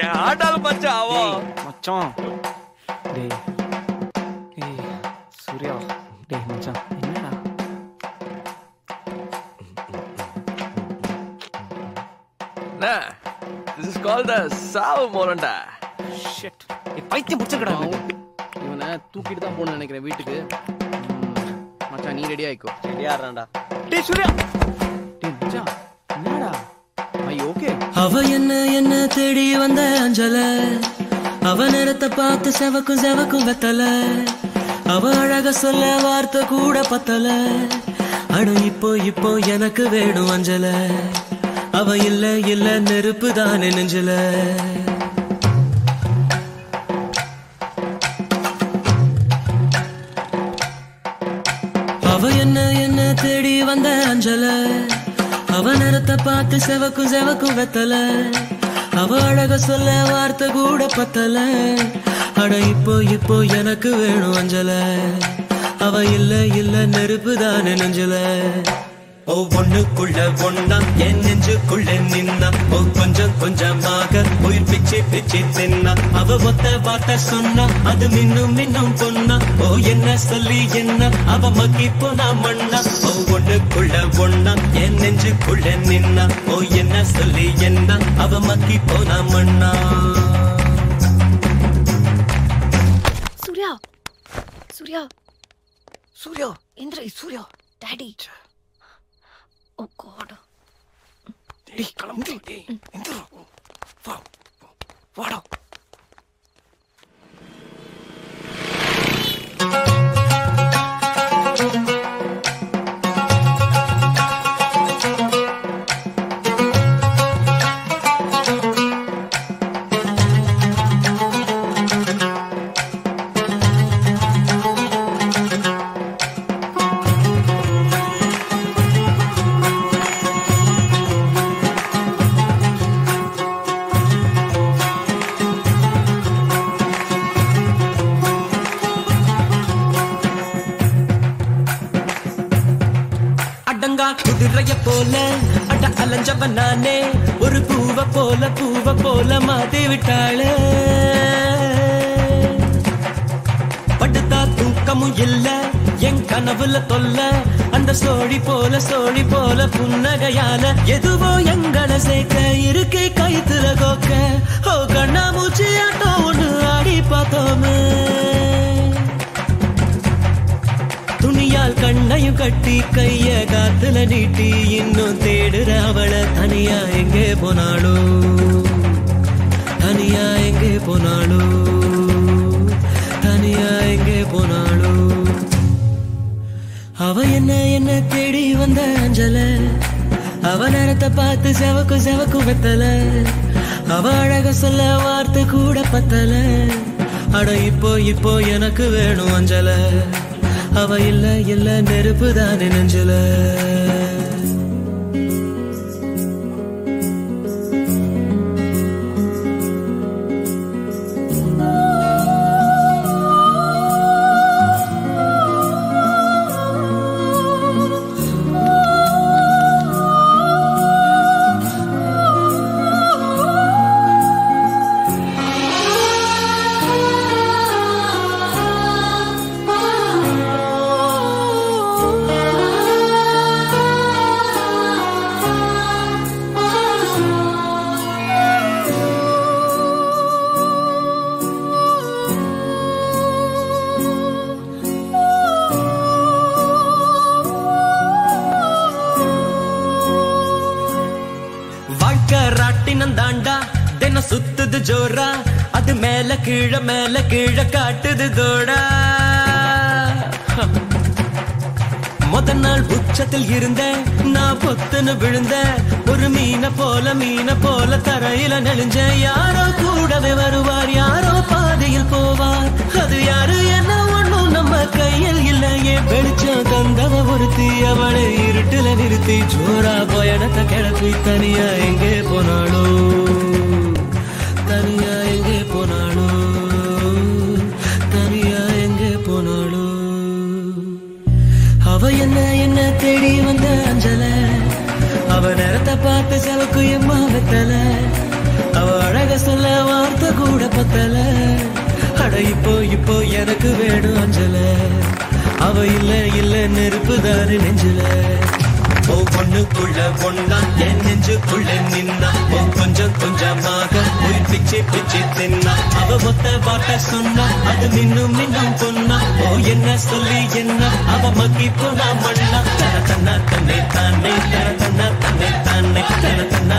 ஆட்டாலும் மச்சான் அவோ மச்சான் டேய் ஏய் சூர்யா டேய் மச்சான் என்னடா திஸ் இஸ் கால் த சாவு மோரண்டா ஷிட் ஏய் பைத்தியம் பிடிச்சிருக்கடா இவனை தூக்கிட்டு தான் போகணும்னு நினைக்கிறேன் வீட்டுக்கு ம், மச்சான் நீ ரெடி ஆயிக்கோ ரெடியாடுறான்டா டேய் சூர்யா டேய் மச்சான் என்னடா ஐ ஓகே அவ என்ன என்ன தேடி வந்த அஞ்சல அவ நேரத்தை பார்த்து செவக்கும் செவக்கும் வெத்தல அவ அழக சொல்ல வார்த்தை கூட பத்தல அட இப்போ இப்போ எனக்கு வேணும் அஞ்சல அவ இல்ல இல்ல நெருப்பு தானே நெஞ்சல அவ என்ன என்ன தேடி வந்த அஞ்சல அவ நேரத்தை பார்த்து செவக்கும் செவக்கும் வெத்தல அவ அழக சொல்ல வார்த்தை கூட பத்தல அட இப்போ இப்போ எனக்கு வேணும் அஞ்சல அவ இல்ல இல்ல நெருப்பு தானே நெஞ்சல ஓ ஒண்ணுக்குள்ள ஒண்ணா என் நெஞ்சுக்குள்ள நின்னா ஓ கொஞ்சம் கொஞ்சமாக உயிர் பிச்சு பிச்சு தின்னா அவ ஒத்த வார்த்தை சொன்னா அது மின்னும் மின்னும் பொண்ணா ஓ என்ன சொல்லி என்ன அவ மக்கி போனா மண்ணா ஓ ஒண்ணுக்குள்ள ஒண்ணா என் நெஞ்சுக்குள்ள நின்னா ஓ என்ன சொல்லி என்ன அவ மக்கி போனா மண்ணா Surya Surya Surya Indra Surya daddy oh god டேய் கிளம்பு டேய் எந்திரா வா வாடா அடங்கா குதிரைய போல அட அலைஞ்சவன் நானே ஒரு பூவ போல பூவ போல மாத்தி விட்டாளே படுத்தா தூக்கமும் இல்ல என் கனவுல தொல்ல அந்த சோழி போல சோழி போல புன்னகையால எதுவோ எங்களை சேர்க்க இருக்கை கைத்துல கோக்க ஓ கண்ணா மூச்சி ஆட்டம் ஒண்ணு ஆடி பார்த்தோமே துணியால் கண்ணையும் கட்டி கைய காத்துல நீட்டி இன்னும் தேடுற அவள தனியா எங்கே போனாளோ தனியா எங்கே போனாளோ தனியா எங்கே போனாளோ அவ என்ன என்ன தேடி வந்த அஞ்சல அவ நேரத்தை பார்த்து செவக்கு செவக்கு வெத்தல அவ அழக சொல்ல வார்த்தை கூட பத்தல அட இப்போ இப்போ எனக்கு வேணும் அஞ்சல அவ இல்ல இல்ல நெருப்பு தானே நெஞ்சல வாழ்க்கை ராட்டினம் தாண்டா தினம் சுத்துது ஜோரா அது மேல கீழ மேல கீழ காட்டுது தோடா முத நாள் உச்சத்தில் இருந்தேன் நான் பொத்துன்னு விழுந்தேன் ஒரு மீனை போல மீனை போல தரையில நெளிஞ்சேன் யாரோ கூடவே வருவார் யாரோ பாதையில் போவார் அது யாரு என்ன ஒண்ணும் நம்ம கையில் இல்லையே வெளிச்சம் தந்தவ ஒருத்தி அவளை இருட்டுல நிறுத்தி ஜோரா பயணத்தை கிளப்பி தனியா எங்கே போனாளோ தனியா எங்கே போனாளோ தனியா எங்கே போனாளோ அவ என்ன என்ன தேடி வந்த அஞ்சல அவ நேரத்தை பார்த்து செவக்கு எம்மா வெத்தல அவ அழக சொல்ல வார்த்தை பத்தல அட இப்போ இப்போ எனக்கு வேணும் அஞ்சல அவ இல்ல இல்ல நெருப்புதாரு நெஞ்சில ஓ பொண்ணுக்குள்ள பொண்ணா என் நெஞ்சுக்குள்ள நின்னா ஓ கொஞ்சம் கொஞ்சமாக போய் பிச்சு பிச்சு தின்னா அவ மொத்த பாட்ட சொன்னா அது மின்னும் மின்னும் பொண்ணா ஓ என்ன சொல்லி என்ன அவ மக்கி போனா மண்ணா தன தன்னா தன்னை தானே தன தன்னா தன்னை தானே தன தன்னா